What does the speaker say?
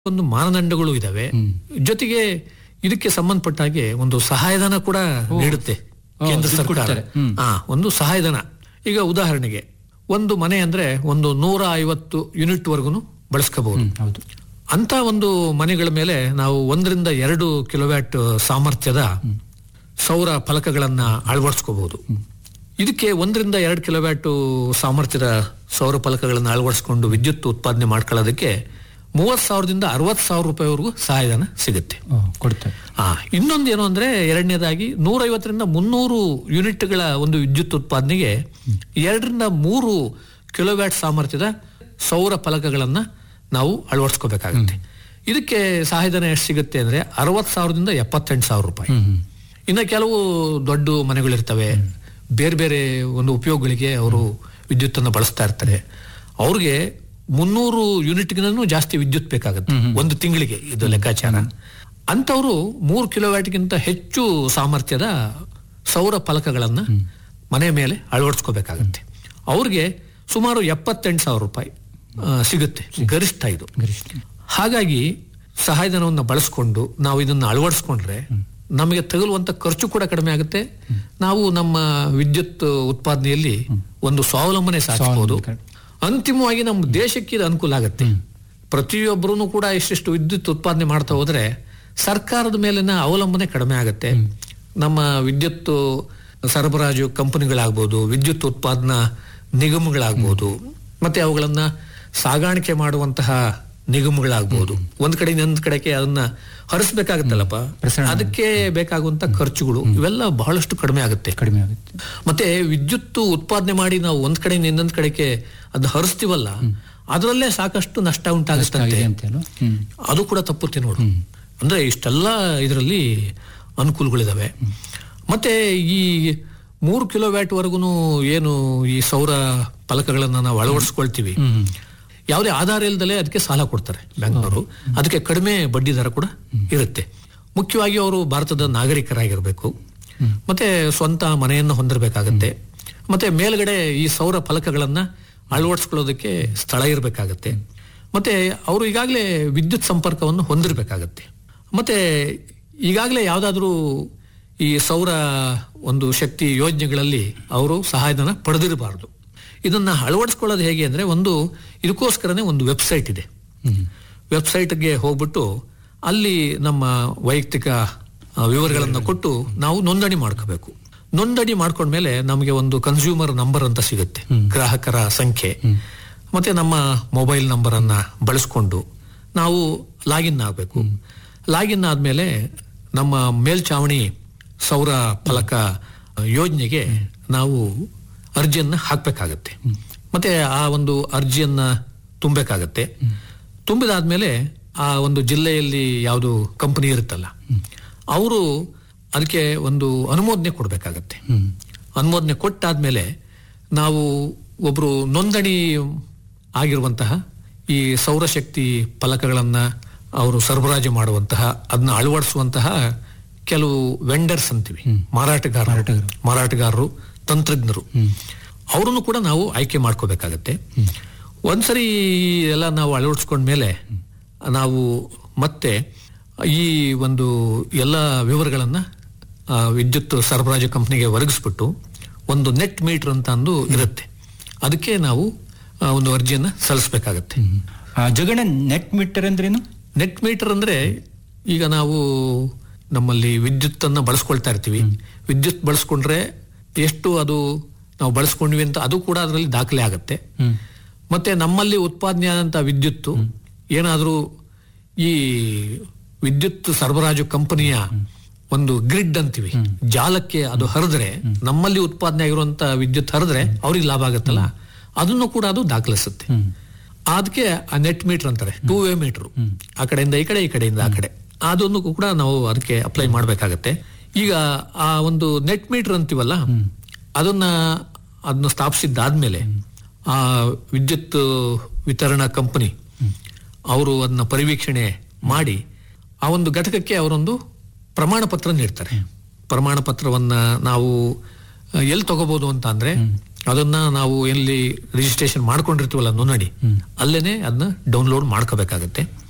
ಒಂದು ಮಾನದಂಡಗಳು ಇದಾವೆ ಜೊತೆಗೆ ಇದಕ್ಕೆ ಸಂಬಂಧಪಟ್ಟ ಹಾಗೆ ಒಂದು ಸಹಾಯಧನ ಕೂಡ ನೀಡುತ್ತೆ ಕೇಂದ್ರ ದುಡ್ಡು ಸರ್ಕಾರ ಕೊಡ್ತಾರೆ. ಹ್ಮ್. ಆ ಒಂದು ಸಹಾಯಧನ ಈಗ ಉದಾಹರಣೆಗೆ ಒಂದು ಮನೆ ಅಂದ್ರೆ ಒಂದು ನೂರ ಐವತ್ತು ಯೂನಿಟ್ ವರ್ಗುನು ಬಳಸ್ಕೋಬಹುದು ಹ್ಮ್, ಹೌದು ಅಂತ ಒಂದು ಮನೆಗಳ ಮೇಲೆ ನಾವು ಒಂದರಿಂದ ಎರಡು ಕಿಲೋವ್ಯಾಟ್ ಸಾಮರ್ಥ್ಯದ ಸೌರ ಫಲಕಗಳನ್ನ ಅಳವಡಿಸ್ಕೋಬಹುದು ಇದಕ್ಕೆ ಒಂದರಿಂದ ಎರಡು ಕಿಲೋವ್ಯಾಟ್ ಸಾಮರ್ಥ್ಯದ ಸೌರ ಫಲಕಗಳನ್ನು ಅಳವಡಿಸ್ಕೊಂಡು ವಿದ್ಯುತ್ ಉತ್ಪಾದನೆ ಮಾಡ್ಕೊಳ್ಳೋದಕ್ಕೆ ಮೂವತ್ ಸಾವಿರದಿಂದ ಅರವತ್ ಸಾವಿರ ರೂಪಾಯಿವರೆಗೂ ಸಹಾಯಧನ ಸಿಗುತ್ತೆ ಓ, ಕೊಡ್ತಾರೆ ಆ ಇನ್ನೊಂದು ಏನು ಅಂದ್ರೆ ಎರಡನೇದಾಗಿ ನೂರೈವತ್ತರಿಂದ ಮುನ್ನೂರು ಯೂನಿಟ್ಗಳ ಒಂದು ವಿದ್ಯುತ್ ಉತ್ಪಾದನೆಗೆ ಎರಡರಿಂದ ಮೂರು ಕಿಲೋವ್ಯಾಟ್ ಸಾಮರ್ಥ್ಯದ ಸೌರ ಫಲಕಗಳನ್ನ ನಾವು ಅಳವಡಿಸ್ಕೋಬೇಕಾಗುತ್ತೆ ಇದಕ್ಕೆ ಸಹಾಯಧನ ಎಷ್ಟು ಸಿಗುತ್ತೆ ಅಂದ್ರೆ ಅರವತ್ ಸಾವಿರದಿಂದ ಎಪ್ಪತ್ತೆಂಟು ಸಾವಿರ ರೂಪಾಯಿ ಹ್ಮ್ ಹ್ಮ್ ಇನ್ನು ಕೆಲವು ದೊಡ್ಡ ಮನೆಗಳಿರ್ತವೆ ಬೇರೆ ಬೇರೆ ಒಂದು ಉಪಯೋಗಗಳಿಗೆ ಅವರು ವಿದ್ಯುತ್ತನ್ನು ಬಳಸ್ತಾ ಇರ್ತಾರೆ ಅವ್ರಿಗೆ ಮುನ್ನೂರು ಯೂನಿಟ್ಗಿಂತನೂ ಜಾಸ್ತಿ ವಿದ್ಯುತ್ ಬೇಕಾಗುತ್ತೆ ಒಂದು ತಿಂಗಳಿಗೆ ಇದು ಲೆಕ್ಕಾಚಾರ ಅಂತವರು ಮೂರು ಕಿಲೋವ್ಯಾಟ್ಗಿಂತ ಹೆಚ್ಚು ಸಾಮರ್ಥ್ಯದ ಸೌರ ಫಲಕಗಳನ್ನ ಮನೆ ಮೇಲೆ ಅಳವಡಿಸ್ಕೋಬೇಕಾಗತ್ತೆ ಅವ್ರಿಗೆ ಸುಮಾರು ಎಪ್ಪತ್ತೆಂಟು ಸಾವಿರ ರೂಪಾಯಿ ಆ, ಸಿಗುತ್ತೆ ಗರಿಷ್ಠ ಇದು ಗರಿಷ್ಠ ಹಾಗಾಗಿ ಸಹಾಯಧನವನ್ನು ಬಳಸ್ಕೊಂಡು ನಾವು ಇದನ್ನು ಅಳವಡಿಸ್ಕೊಂಡ್ರೆ ನಮಗೆ ತಗುಲುವಂತ ಖರ್ಚು ಕೂಡ ಕಡಿಮೆ ಆಗುತ್ತೆ ನಾವು ನಮ್ಮ ವಿದ್ಯುತ್ ಉತ್ಪಾದನೆಯಲ್ಲಿ ಒಂದು ಸ್ವಾವಲಂಬನೆ ಸಾಧಿಸಬಹುದು ಅಂತಿಮವಾಗಿ ನಮ್ಮ ದೇಶಕ್ಕೆ ಇದು ಅನುಕೂಲ ಆಗುತ್ತೆ ಪ್ರತಿಯೊಬ್ಬರೂ ಕೂಡ ಇಷ್ಟಿಷ್ಟು ವಿದ್ಯುತ್ ಉತ್ಪಾದನೆ ಮಾಡ್ತಾ ಹೋದ್ರೆ ಸರ್ಕಾರದ ಮೇಲಿನ ಅವಲಂಬನೆ ಕಡಿಮೆ ಆಗುತ್ತೆ ನಮ್ಮ ವಿದ್ಯುತ್ ಸರಬರಾಜು ಕಂಪನಿಗಳಾಗ್ಬೋದು ವಿದ್ಯುತ್ ಉತ್ಪಾದನಾ ನಿಗಮಗಳಾಗ್ಬೋದು ಮತ್ತೆ ಅವುಗಳನ್ನ ಸಾಗಾಣಿಕೆ ಮಾಡುವಂತಹ ನಿಗಮಗಳಾಗ್ಬೋದು ಒಂದ್ ಕಡೆ ಇನ್ನೊಂದ್ ಕಡೆಗೆ ಅದನ್ನ ಹರಿಸ್ಬೇಕಾಗತ್ತಲ್ಲಪ್ಪ ಪ್ರಸರಣ. ಅದಕ್ಕೆ ಬೇಕಾಗುವಂತ ಖರ್ಚುಗಳು ಇವೆಲ್ಲ ಬಹಳಷ್ಟು ಕಡಿಮೆ ಆಗುತ್ತೆ ಕಡಿಮೆ ಆಗುತ್ತೆ ಮತ್ತೆ ವಿದ್ಯುತ್ ಉತ್ಪಾದನೆ ಮಾಡಿ ನಾವು ಒಂದ್ ಕಡೆ ಇನ್ನೊಂದ್ ಕಡೆಗೆ ಅದನ್ನ ಹರಿಸ್ತೀವಲ್ಲ ಅದರಲ್ಲೇ ಸಾಕಷ್ಟು ನಷ್ಟ ಉಂಟಾಗುತ್ತಂತೆ ಆಗಿದೆ ಅಂತ ಅಲ್ವಾ? ಹ್ಮ್ ಅದು ಕೂಡ ತಪ್ಪುತ್ತೆ ನೋಡು ಅಂದ್ರೆ ಇಷ್ಟೆಲ್ಲ ಇದರಲ್ಲಿ ಅನುಕೂಲಗಳಿದಾವೆ ಮತ್ತೆ ಈ ಮೂರು ಕಿಲೋವ್ಯಾಟ್ ವರೆಗೂ ಏನು ಈ ಸೌರ ಫಲಕಗಳನ್ನ ನಾವು ಅಳವಡಿಸ್ಕೊಳ್ತೀವಿ ಹ್ಮ್ ಯಾವುದೇ ಆಧಾರ ಇಲ್ಲದಲೇ ಅದಕ್ಕೆ ಸಾಲ ಕೊಡ್ತಾರೆ ಬ್ಯಾಂಕ್ನವರು ಅದಕ್ಕೆ ಕಡಿಮೆ ಬಡ್ಡಿ ದರ ಕೂಡ ಇರುತ್ತೆ ಮುಖ್ಯವಾಗಿ ಅವರು ಭಾರತದ ನಾಗರಿಕರಾಗಿರ್ಬೇಕು ಮತ್ತೆ ಸ್ವಂತ ಮನೆಯನ್ನು ಹೊಂದಿರಬೇಕಾಗತ್ತೆ ಮತ್ತೆ ಮೇಲ್ಗಡೆ ಈ ಸೌರ ಫಲಕಗಳನ್ನ ಅಳವಡಿಸ್ಕೊಳ್ಳೋದಕ್ಕೆ ಸ್ಥಳ ಇರಬೇಕಾಗತ್ತೆ ಮತ್ತೆ ಅವರು ಈಗಾಗಲೇ ವಿದ್ಯುತ್ ಸಂಪರ್ಕವನ್ನು ಹೊಂದಿರಬೇಕಾಗತ್ತೆ ಮತ್ತೆ ಈಗಾಗಲೇ ಯಾವುದಾದ್ರೂ ಈ ಸೌರ ಒಂದು ಶಕ್ತಿ ಯೋಜನೆಗಳಲ್ಲಿ ಅವರು ಸಹಾಯಧನ ಪಡೆದಿರಬಾರದು ಇದನ್ನ ಅಳವಡಿಸ್ಕೊಳ್ಳೋದು ಹೇಗೆ ಅಂದ್ರೆ ಒಂದು ಇದಕ್ಕೋಸ್ಕರನೇ ಒಂದು ವೆಬ್ಸೈಟ್ ಇದೆ ಹ್ಮ್ ವೆಬ್ಸೈಟ್ಗೆ ಹೋಗ್ಬಿಟ್ಟು ಅಲ್ಲಿ ನಮ್ಮ ವೈಯಕ್ತಿಕ ಆ, ವಿವರಗಳನ್ನು ಕೊಟ್ಟು ನಾವು ನೋಂದಣಿ ಮಾಡ್ಕೋಬೇಕು ನೋಂದಣಿ ಮಾಡ್ಕೊಂಡ್ಮೇಲೆ ನಮಗೆ ಒಂದು ಕನ್ಸ್ಯೂಮರ್ ನಂಬರ್ ಅಂತ ಸಿಗುತ್ತೆ ಗ್ರಾಹಕರ ಸಂಖ್ಯೆ ಮತ್ತೆ ನಮ್ಮ ಮೊಬೈಲ್ ನಂಬರ್ ಅನ್ನ ಬಳಸ್ಕೊಂಡು ನಾವು ಲಾಗಿನ್ ಆಗಬೇಕು ಲಾಗಿನ್ ಆದ್ಮೇಲೆ ನಮ್ಮ ಮೇಲ್ಚಾವಣಿ ಸೌರ ಫಲಕ ಯೋಜನೆಗೆ ನಾವು ಅರ್ಜಿಯನ್ನ ಹಾಕ್ಬೇಕಾಗತ್ತೆ ಮತ್ತೆ ಆ ಒಂದು ಅರ್ಜಿಯನ್ನ ತುಂಬಬೇಕಾಗತ್ತೆ ತುಂಬಿದಾದ್ಮೇಲೆ ಆ ಒಂದು ಜಿಲ್ಲೆಯಲ್ಲಿ ಯಾವುದು ಕಂಪನಿ ಇರುತ್ತಲ್ಲ ಅವರು ಅದಕ್ಕೆ ಒಂದು ಅನುಮೋದನೆ ಕೊಡಬೇಕಾಗತ್ತೆ ಹ್ಮ್ ಅನುಮೋದನೆ ಕೊಟ್ಟಾದ್ಮೇಲೆ ನಾವು ಒಬ್ರು ನೋಂದಣಿ ಆಗಿರುವಂತಹ ಈ ಸೌರಶಕ್ತಿ ಫಲಕಗಳನ್ನ ಅವರು ಸರಬರಾಜು ಮಾಡುವಂತಹ ಅದನ್ನ ಅಳವಡಿಸುವಂತಹ ಕೆಲವು ವೆಂಡರ್ಸ್ ಅಂತೀವಿ ಮಾರಾಟಗಾರ ಮಾರಾಟಗಾರರು ತಂತ್ರಜ್ಞರು ಅವರನ್ನು ಕೂಡ ನಾವು ಆಯ್ಕೆ ಮಾಡ್ಕೋಬೇಕಾಗತ್ತೆ ಒಂದ್ಸರಿ ಎಲ್ಲ ನಾವು ಅಳವಡಿಸ್ಕೊಂಡ್ಮೇಲೆ ನಾವು ಮತ್ತೆ ಈ ಒಂದು ಎಲ್ಲ ವಿವರಗಳನ್ನ ಆ, ವಿದ್ಯುತ್ ಸರಬರಾಜು ಕಂಪನಿಗೆ ಒದಗಿಸ್ಬಿಟ್ಟು ಒಂದು ನೆಟ್ ಮೀಟರ್ ಅಂತ ಅಂದು ಇರುತ್ತೆ ಅದಕ್ಕೆ ನಾವು ಆ, ಒಂದು ಅರ್ಜಿಯನ್ನ ಸಲ್ಲಿಸಬೇಕಾಗತ್ತೆ ಆ ಜಗಣ ನೆಟ್ ಮೀಟರ್ ಅಂದ್ರೇನು ನೆಟ್ ಮೀಟರ್ ಅಂದ್ರೆ ಈಗ ನಾವು ನಮ್ಮಲ್ಲಿ ವಿದ್ಯುತ್ ಅನ್ನ ಬಳಸ್ಕೊಳ್ತಾ ಇರ್ತೀವಿ ವಿದ್ಯುತ್ ಬಳಸ್ಕೊಂಡ್ರೆ ಎಷ್ಟು ಅದು ನಾವು ಬಳಸ್ಕೊಂಡ್ವಿ ಅಂತ ಅದು ಕೂಡ ಅದರಲ್ಲಿ ದಾಖಲೆ ಆಗುತ್ತೆ ಹ್ಮ್ ಮತ್ತೆ ನಮ್ಮಲ್ಲಿ ಉತ್ಪಾದನೆ ಆದಂತ ವಿದ್ಯುತ್ತು ಏನಾದರೂ ಈ ವಿದ್ಯುತ್ ಸರಬರಾಜು ಕಂಪನಿಯ ಒಂದು ಗ್ರಿಡ್ ಅಂತೀವಿ ಜಾಲಕ್ಕೆ ಅದು ಹರಿದ್ರೆ ನಮ್ಮಲ್ಲಿ ಉತ್ಪಾದನೆ ಆಗಿರುವಂತ ವಿದ್ಯುತ್ ಹರಿದ್ರೆ ಅವ್ರಿಗೆ ಲಾಭ ಆಗುತ್ತಲ್ಲ ಅದನ್ನು ಕೂಡ ಅದು ದಾಖಲಿಸುತ್ತೆ ಹ್ಮ್ ಅದಕ್ಕೆ ಆ ನೆಟ್ ಮೀಟರ್ ಅಂತಾರೆ ಟೂ ವೇ ಮೀಟರ್ ಆ ಕಡೆಯಿಂದ ಈ ಕಡೆ ಈ ಕಡೆಯಿಂದ ಆ ಕಡೆ ಅದನ್ನು ಕೂಡ ನಾವು ಅದಕ್ಕೆ ಅಪ್ಲೈ ಮಾಡಬೇಕಾಗತ್ತೆ ಈಗ ಆ ಒಂದು ನೆಟ್ ಮೀಟರ್ ಅಂತೀವಲ್ಲ ಅದನ್ನ ಅದನ್ನ ಸ್ಥಾಪಿಸಿದ್ದಾದ್ಮೇಲೆ ಆ ವಿದ್ಯುತ್ ವಿತರಣಾ ಕಂಪನಿ ಅವರು ಅದನ್ನ ಪರಿವೀಕ್ಷಣೆ ಮಾಡಿ ಆ ಒಂದು ಘಟಕಕ್ಕೆ ಅವರೊಂದು ಪ್ರಮಾಣ ಪತ್ರ ನೀಡ್ತಾರೆ ಪ್ರಮಾಣ ಪತ್ರವನ್ನ ನಾವು ಆ, ಎಲ್ಲಿ ತಗೋಬಹುದು ಅಂತ ಅಂದ್ರೆ ಅದನ್ನ ನಾವು ಎಲ್ಲಿ ರಿಜಿಸ್ಟ್ರೇಷನ್ ಮಾಡ್ಕೊಂಡಿರ್ತೀವಲ್ಲ ನೋಂದಣಿ ಅಲ್ಲೇನೆ ಅದನ್ನ ಡೌನ್ಲೋಡ್ ಮಾಡ್ಕೋಬೇಕಾಗತ್ತೆ